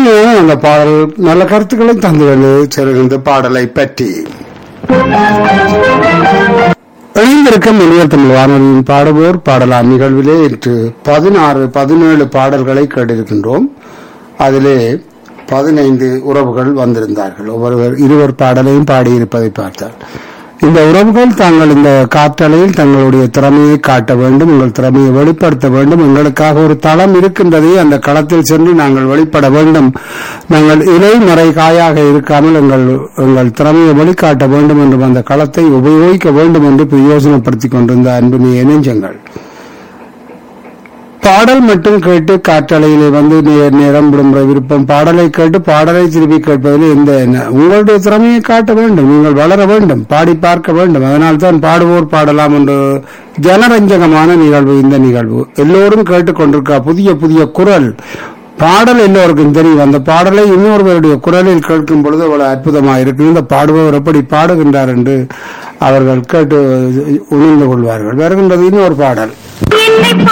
இனிமையான அந்த பாடல் நல்ல கருத்துக்களை தந்து செல்கின்ற பாடலை பற்றி இணைந்திருக்கும் இளைய தமிழ் வானொலியின் பாடுவோர் பாடலாம் நிகழ்விலே இன்று பதினாறு பதினேழு பாடல்களை கேட்டிருக்கின்றோம் அதிலே பதினைந்து உறவுகள் வந்திருந்தார்கள் ஒவ்வொருவர் இருவர் பாடலையும் பாடியிருப்பதை பார்த்தார் இந்த உறவுகள் தாங்கள் இந்த காற்றலையில் தங்களுடைய திறமையை காட்ட வேண்டும் உங்கள் திறமையை வெளிப்படுத்த வேண்டும் எங்களுக்காக ஒரு தளம் இருக்கின்றதை அந்த களத்தில் சென்று நாங்கள் வெளிப்பட வேண்டும் நாங்கள் இலை மறை காயாக இருக்காமல் எங்கள் எங்கள் திறமையை வெளிக்காட்ட வேண்டும் என்றும் அந்த களத்தை உபயோகிக்க வேண்டும் என்று பிரயோசனப்படுத்திக் கொண்டிருந்த அன்புமைய நெஞ்சங்கள் பாடல் மட்டும் கேட்டு காற்றலையிலே வந்து நே- நேரம் விடுமுறை விருப்பம் பாடலை கேட்டு பாடலை திருப்பி கேட்பதில் எந்த என்ன- உங்களுடைய திறமையை காட்ட வேண்டும் நீங்கள் வளர வேண்டும் பாடி பார்க்க வேண்டும் அதனால் தான் பாடுவோர் பாடலாம் என்று ஜனரஞ்சகமான நிகழ்வு இந்த நிகழ்வு எல்லோரும் கேட்டுக்கொண்டிருக்கா புதிய புதிய குரல் பாடல் எல்லோருக்கும் தெரியும் அந்த பாடலை இன்னொருவருடைய குரலில் கேட்கும் பொழுது அவ்வளவு அற்புதமாக இருக்கு இந்த பாடுபவர் எப்படி பாடுகின்றார் என்று அவர்கள் கேட்டு உணர்ந்து கொள்வார்கள் வருகின்றது இன்னொரு பாடல் என்னை